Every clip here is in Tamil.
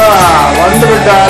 வந்து விட்டார்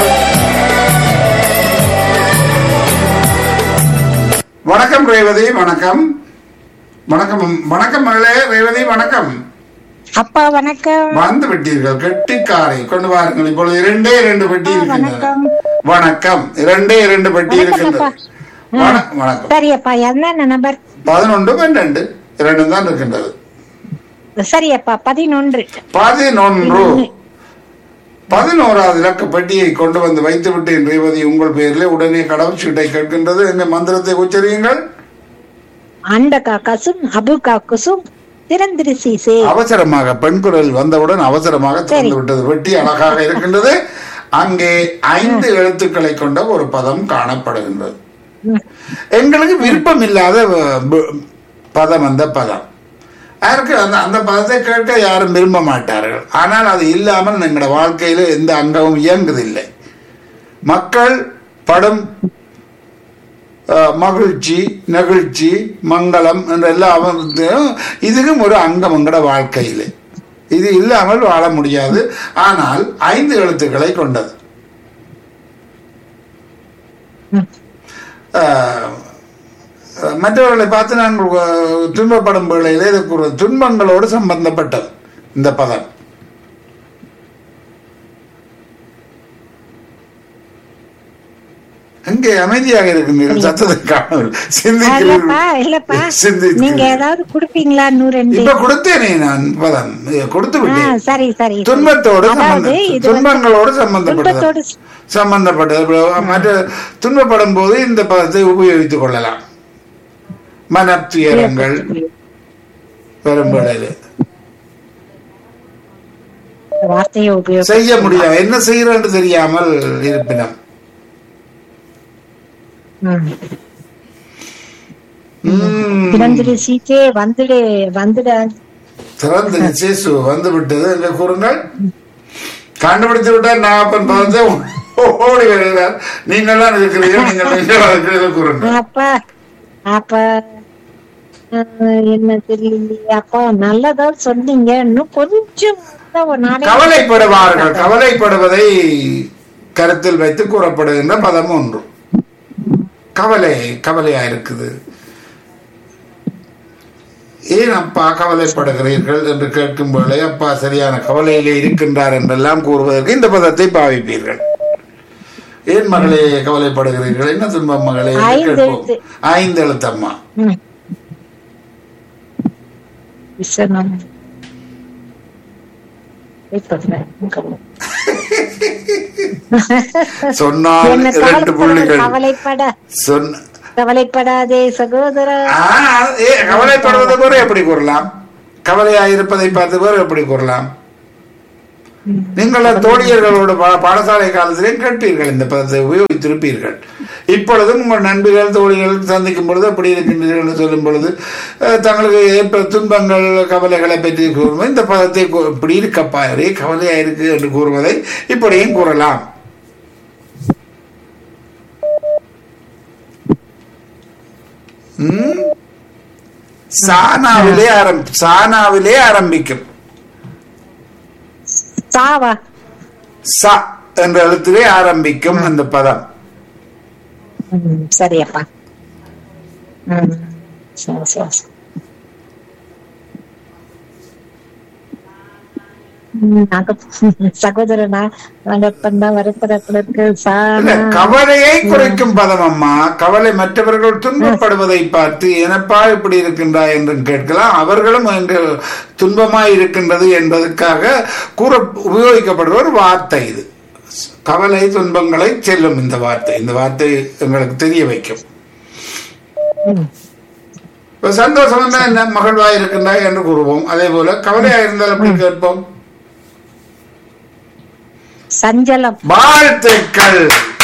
வணக்கம் ரேவதி வணக்கம் வணக்கம் வணக்கம் மகளே ரேவதி வணக்கம் அப்பா வணக்கம் வந்து விட்டீர்கள் கெட்டிக்காரை கொண்டு வாருங்கள் இப்பொழுது இரண்டே இரண்டு பெட்டி இருக்கின்றன வணக்கம். வணக்கம் இரண்டே இரண்டு பெட்டி வணக்கம் இருக்கின்றது அப்பா. வண- வணக்கம் சரியப்பா என்ன நம்பர் பதினொன்று பன்னெண்டு இரண்டு தான் இருக்கின்றது சரியப்பா பதினொன்று பதினொன்று பதினோராவது இலக்க பெட்டியை கொண்டு வந்து வைத்து விட்டேன் ரேவதி உங்கள் பெயரிலே உடனே கடவுச்சீட்டை கேட்கின்றது என்ன மந்திரத்தை உச்சரியுங்கள் அண்டகா கசும் அபுகா குசும் திறந்திரு சீசே அவசரமாக பெண் குரல் வந்தவுடன் அவசரமாக திறந்து விட்டது வெட்டி அழகாக இருக்கின்றது அங்கே ஐந்து எழுத்துக்களை கொண்ட ஒரு பதம் காணப்படுகின்றது எங்களுக்கு விருப்பம் இல்லாத வ- ப- பதம் அந்த பதம் யாருக்கு அந்த அந்த பதத்தை கேட்க யாரும் விரும்ப மாட்டார்கள் ஆனால் அது இல்லாமல் எங்களோட வாழ்க்கையில எந்த அங்கமும் இயங்குதில்லை மக்கள் படும் அஹ், மகிழ்ச்சி நெகிழ்ச்சி மங்களம் என்ற எல்லா அவ- இதுக்கும் ஒரு அங்கம் எங்கட வாழ்க்கையில் இது இல்லாமல் வாழ முடியாது ஆனால் ஐந்து எழுத்துக்களை கொண்டது அஹ், மற்றவர்களை பார்த்து நான் அஹ், துன்பப்படும் வேளையிலே இது ஒரு துன்பங்களோடு சம்பந்தப்பட்டது இந்த பதம் அங்கே அமைதியாக இருக்கின்றீர்கள் சத்தத்தை காணவில்லை இல்லப்பா இல்லப்பா சிந்திக்கிறீர்கள் சிந்திக்கிறீர்கள். நீங்க ஏதாவது குடுப்பீங்களா நூறு ரெண்டு இப்ப கொடுத்தேனே நான் பதம் கொடுத்து ஆ, விட்டேன் சரி சரி சரி. துன்பத்தோடு அதாவது சம்பந்த இது வந்து துன்பங்களோடு சம்பந்தப்பட்டது துன்பத்தோடு சம்பந்தப்பட்டது இப்ப மற்ற துன்பப்படும் போது இந்த பதத்தை உபயோகித்துக் கொள்ளலாம் மனத்துயரங்கள் வரும் வேளையில வார்த்தையை உபயோகம் செய்ய முடியாது என்ன செய்யறன்னு தெரியாமல் இருப்பினம் ம். உம், திறந்திரு சீச்சே வந்துடு வந்துடு திறந்து சேசு வந்து விட்டது என்று கூறுங்கள் கண்டுபிடித்து விட்டால் நாகப்பன் பதத்தை ஓடி வருகிறார் நீங்கள்லாம் இருக்கிறீர்கள் நீங்கள் நீங்கள் இருக்கிறீர்கள் கூறுங்கள் அப்பா அப்பா அஹ், என்ன தெரியலையே அப்பா நல்லதா சொன்னீங்க இன்னும் கொஞ்சம் தான் ஒரு நாளை கவலைப்படுவார்கள் கவலைப்படுவதை கருத்தில் வைத்து கூறப்படுகின்ற பதம் ஒன்று கவலை கவலையா இருக்குது ஏன் அப்பா கவலைப்படுகிறீர்கள் என்று கேட்கும் வேளை அப்பா சரியான கவலையிலே இருக்கின்றார் என்றெல்லாம் கூறுவதற்கு இந்த பதத்தை பாவிப்பீர்கள் ஏன் மகளே கவலைப்படுகிறீர்கள் என்ன துன்பம் மகளே என்று ஐந்து கேட்போம் எழுத்து. ஐந்து எழுத்தம்மா ம். விசனம். Wait பண்ணுறேன். கவலை. சொன்னால் என்ன இரண்டு கவலைப்பட புள்ளிகள் கவலைப்பட சொன்ன கவலைப்படாதே சகோதரா ஆ, ஏ, கவலைப்படுவது கூட எப்படி கூறலாம் கவலையாயிருப்பதை பார்த்து கூட எப்படி கூறலாம் நீங்கள் தோழியர்களோட பா- பாடசாலை காலத்திலே கேட்பீர்கள் இந்த பதத்தை உபயோகித்திருப்பீர்கள் இப்பொழுதும் உங்கள் நண்பர்கள் தோழிகள் சந்திக்கும் பொழுது அப்படி இருக்கின்றீர்கள் என்று சொல்லும் பொழுது அஹ், தங்களுக்கு ஏற்ப துன்பங்கள் கவலைகளை பற்றி கூறும்போது இந்த பதத்தை கூ- இப்படி இருக்கப்பா ஒரே கவலையா இருக்கு என்று கூறுவதை இப்படியும் கூறலாம் ம்? சானாவிலே ஆரம் சானாவிலே ஆரம்பிக்கும் சாவா ச என்ற எழுத்திலே ஆரம்பிக்கும் அந்த பதம் ம், சரியப்பா ம், சரி, சரி, சரி. ம், நாங்க சகோதரனா நாங்க இப்பதான் வருத்தரத்திற்கு இல்ல, சாணா கவலையை குறைக்கும் பதம் அம்மா கவலை மற்றவர்கள் துன்பப்படுவதை பார்த்து எனப்பா இப்படி இருக்கின்றா என்று கேட்கலாம் அவர்களும் என்று துன்பமாய் இருக்கின்றது என்பதற்காக கூற உபயோகிக்கப்படுற ஒரு வார்த்தை இது கவலை துன்பங்களை செல்லும் இந்த வார்த்தை இந்த வார்த்தை எங்களுக்கு தெரிய வைக்கும் ம், இப்ப சந்தோஷம் இருந்தா என்ன மகிழ்வா இருக்கின்றாய் என்று கூறுவோம் அதே போல கவலையா இருந்தால் அப்படி கேட்போம் சஞ்சலம் வாழ்த்துக்கள்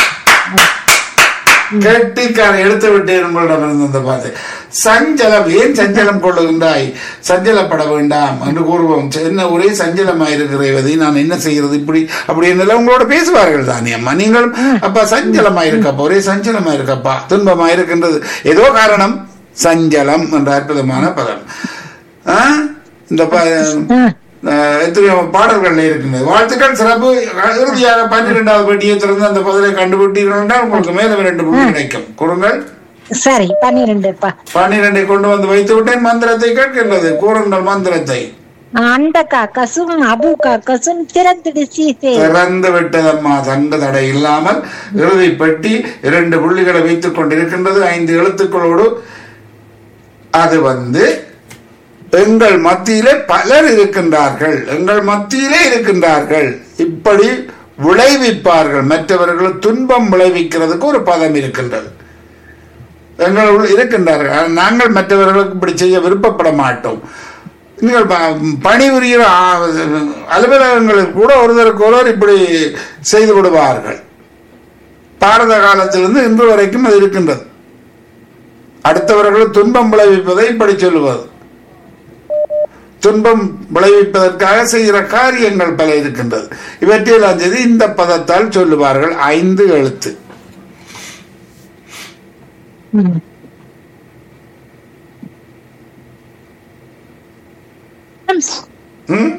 கெட்டிக்கார எடுத்து விட்டேன் உங்களிடம் இருந்து அந்த பார்த்து சஞ்சலம் ஏன் சஞ்சலம் கொள்ளுகின்றாய் சஞ்சலப்பட வேண்டாம் என்று கூறுவோம் என்ன ஒரே சஞ்சலமாயிருக்கிறதை நான் என்ன செய்யறது இப்படி அப்படி என்னெல்லாம் உங்களோட பேசுவார்கள் தானே அம்மா நீங்களும் அப்பா சஞ்சலமாயிருக்கப்பா ஒரே சஞ்சலமாயிருக்கப்பா துன்பமாயிருக்கின்றது ஏதோ காரணம் சஞ்சலம் என்ற அற்புதமான பதம் ஆ? இந்த ப- ஆ, அஹ், எத்தனையோ பாடல்கள் இருக்கின்றது வாழ்த்துக்கள் சிறப்பு இறுதியாக பன்னிரெண்டாவது பெட்டியை திறந்து அந்த பதிலை கண்டுபிட்டீர்கள் என்றால் உங்களுக்கு மேலும் இரண்டு புள்ளி கிடைக்கும் கூறுங்கள் சரி பன்னிரெண்டுப்பா பன்னிரெண்டை கொண்டு வந்து வைத்து விட்டேன் மந்திரத்தை கேட்கின்றது கூறுங்கள் மந்திரத்தை அண்டக்கா கசும் அபுக்கா கசும் திறந்துடு சீசே திறந்து விட்டதம்மா தங்க தடை இல்லாமல் இறுதி பெட்டி இரண்டு புள்ளிகளை வைத்துக் கொண்டிருக்கின்றது ஐந்து எழுத்துக்களோடு அது வந்து எங்கள் மத்தியிலே பலர் இருக்கின்றார்கள் எங்கள் மத்தியிலே இருக்கின்றார்கள் இப்படி விளைவிப்பார்கள் மற்றவர்கள் துன்பம் விளைவிக்கிறதுக்கு ஒரு பதம் இருக்கின்றது எங்களுள் இருக்கின்றார்கள் ஆனால் நாங்கள் மற்றவர்களுக்கு இப்படி செய்ய விருப்பப்பட மாட்டோம் நீங்கள் ப- பணிபுரிகிற ஆ- அலுவலகங்களில் கூட ஒருவருக்கு ஒருவர் இப்படி செய்து விடுவார்கள் பாரத காலத்திலிருந்து இன்று வரைக்கும் அது இருக்கின்றது அடுத்தவர்கள் துன்பம் விளைவிப்பதை இப்படி சொல்லுவது துன்பம் விளைவிப்பதற்காக செய்கிற காரியங்கள் பல இருக்கின்றது இவற்றில் அஞ்சது இந்த பதத்தால் சொல்லுவார்கள் ஐந்து எழுத்து ம். ம்?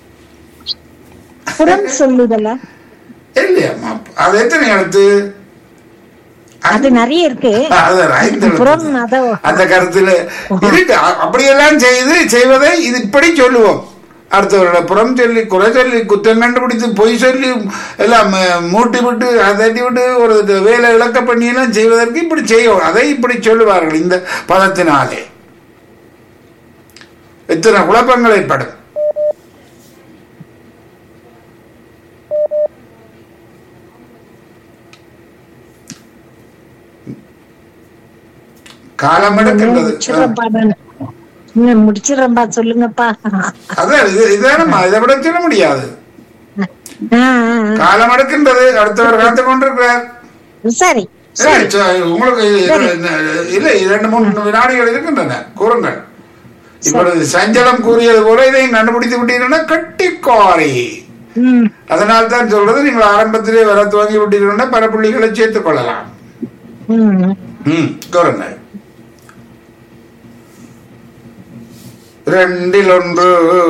புறம் சொல்லுதலா இல்லையம்மா அது எத்தனை எழுத்து அது நிறைய இருக்கு அது ஐந்து எழுத்து. புறம் அத அந்த கருத்துல இருக்கு அ- அப்படியெல்லாம் செய்து செய்வதை இது இப்படி சொல்லுவோம் அடுத்தவரோட புறம் சொல்லி குறை சொல்லி குற்றம் கண்டுபிடித்து பொய் சொல்லி எல்லாம் அஹ், மூட்டி விட்டு அதட்டி விட்டு ஒரு இது வேலை இழக்க பண்ணி எல்லாம் செய்வதற்கு இப்படி செய்யும் அதை இப்படி சொல்லுவார்கள் இந்த பதத்தினாலே எத்தனை குழப்பங்கள் ஏற்படும் காலம் எடுக்கின்றது முடிச்சிடறேன்ப்பா நானு. இன்னும் முடிச்சிடறேன்பா சொல்லுங்கப்பா அதான் இது இதானம்மா இதை விட சொல்ல முடியாது ஆ, ஆ, காலம் எடுக்கின்றது அடுத்தவர் காத்துக் கொண்டிருக்கிறார் ஆ. சரி இல்லை, ச- உங்களுக்கு இது- இல்லை இரண்டு மூன்று வினாடிகள் இருக்கின்றன கூறுங்கள் இப்பொழுது சஞ்சலம் கூறியது போல இதையும் கண்டுபிடித்து விட்டீங்கன்னா கட்டிக்காரி ம் அதனால் தான் சொல்றது நீங்கள் ஆரம்பத்திலே வர துவங்கி விட்டீங்கன்னா பல புள்ளிகளை சேர்த்துக் கொள்ளலாம் ம் ம் கூறுங்கள் ரெண்டில் ஒன்று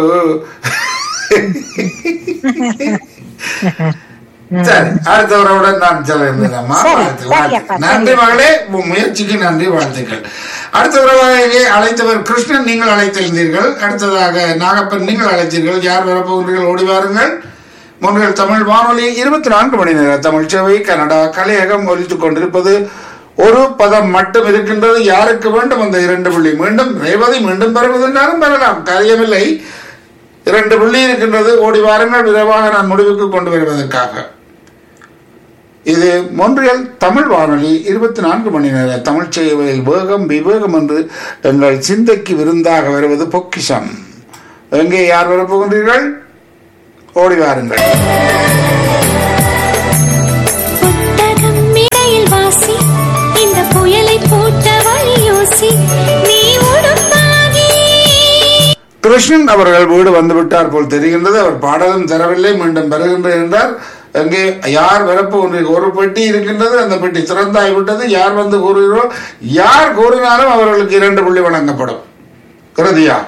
சரி அடுத்தவருடன் நான் செல்கின்றேன்மா சரி, வாழ்த்து, சரிப்பா, வாழ்த்து. சரி. நன்றி மகளே உன் முயற்சிக்கு நன்றி வாழ்த்துக்கள் அடுத்த உறவாக அழைத்தவர் கிருஷ்ணன் நீங்கள் அழைத்திருந்தீர்கள் அடுத்ததாக நாகப்பன் நீங்கள் அழைத்தீர்கள் யார் வரப்போகிறீர்கள் ஓடி வாருங்கள் முன்கள் தமிழ் வானொலி இருபத்தி நான்கு மணி நேர தமிழ் சேவை கனடா கலையகம் ஒலித்துக் கொண்டிருப்பது ஒரு பதம் மட்டும் இருக்கின்றது யாருக்கு வேண்டும் அந்த இரண்டு புள்ளி மீண்டும் ரேவதி மீண்டும் பெறுவதென்றாலும் பெறலாம் காரியமில்லை இரண்டு புள்ளி இருக்கின்றது ஓடி வாருங்கள் விரைவாக நான் முடிவுக்கு கொண்டு வருவதற்காக இது மொன்றியல் தமிழ் வானொலி இருபத்தி நான்கு மணி நேர தமிழ் சேவையில் வேகம் விவேகம் என்று எங்கள் சிந்தைக்கு விருந்தாக வருவது பொக்கிஷம் எங்கே யார் வரப்போகின்றீர்கள் ஓடி வாருங்கள் புத்தகம் இடையில் வாசி இந்த புயலை போட்ட வழி யோசி நீ உடுப்பாகி கிருஷ்ணன் அவர்கள் வீடு வந்துவிட்டார் போல் தெரிகின்றது அவர் பாடலும் தரவில்லை மீண்டும் வருகின்றேன் என்றார் அங்கே யார் வரப்பு ஒன்று ஒரு பெட்டி இருக்கின்றது அந்த பெட்டி திறந்தாய் விட்டது யார் வந்து கூறுகிறோ யார் கூறினாலும் அவர்களுக்கு இரண்டு புள்ளி வழங்கப்படும் இறுதியாக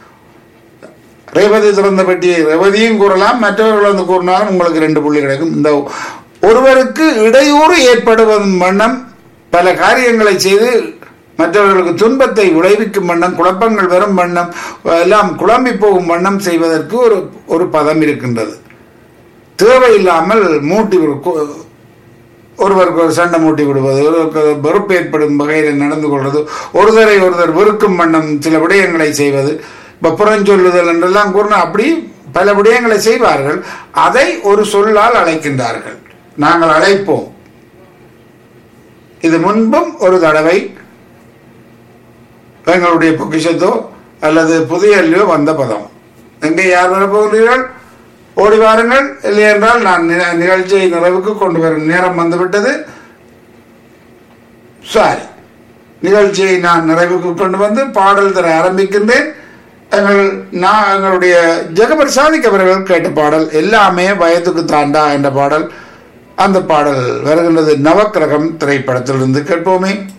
ரேவதி திறந்த பெட்டியை ரேவதியும் கூறலாம் மற்றவர்கள் வந்து கூறினாலும் உங்களுக்கு ரெண்டு புள்ளி கிடைக்கும் இந்த ஒருவருக்கு இடையூறு ஏற்படுவதன் வண்ணம் பல காரியங்களை செய்து மற்றவர்களுக்கு துன்பத்தை விளைவிக்கும் வண்ணம் குழப்பங்கள் வரும் வண்ணம் எல்லாம் குழம்பி போகும் வண்ணம் செய்வதற்கு ஒரு ஒரு பதம் இருக்கின்றது தேவையில்லாமல் மூட்டி விடு- கு- ஒருவருக்கு ஒரு சண்டை மூட்டி விடுவது ஒருவருக்கு வெறுப்பு ஏற்படும் வகையில் நடந்து கொள்வது ஒருதரை ஒருத்தர் வெறுக்கும் வண்ணம் சில விடயங்களை செய்வது இப்ப புறஞ்சொல்லுதல் என்றெல்லாம் கூறின அப்படி பல விடயங்களை செய்வார்கள் அதை ஒரு சொல்லால் அழைக்கின்றார்கள் நாங்கள் அழைப்போம் இது முன்பும் ஒரு தடவை எங்களுடைய பொக்கிஷத்தோ அல்லது புதியல்லையோ வந்த பதம் எங்கே யார் வரப்போகிறீர்கள் ஓடி வாருங்கள் இல்லை என்றால் நான் நி- நிகழ்ச்சியை நிறைவுக்கு கொண்டு வரும் நேரம் வந்துவிட்டது சாரி நிகழ்ச்சியை நான் நிறைவுக்கு கொண்டு வந்து பாடல் தர ஆரம்பிக்கின்றேன் எங்கள் நான் எங்களுடைய ஜெகபர் சாதிக் அவர்கள் கேட்ட பாடல் எல்லாமே வயதுக்கு தாண்டா என்ற பாடல் அந்த பாடல் வருகின்றது நவக்கிரகம் திரைப்படத்திலிருந்து கேட்போமே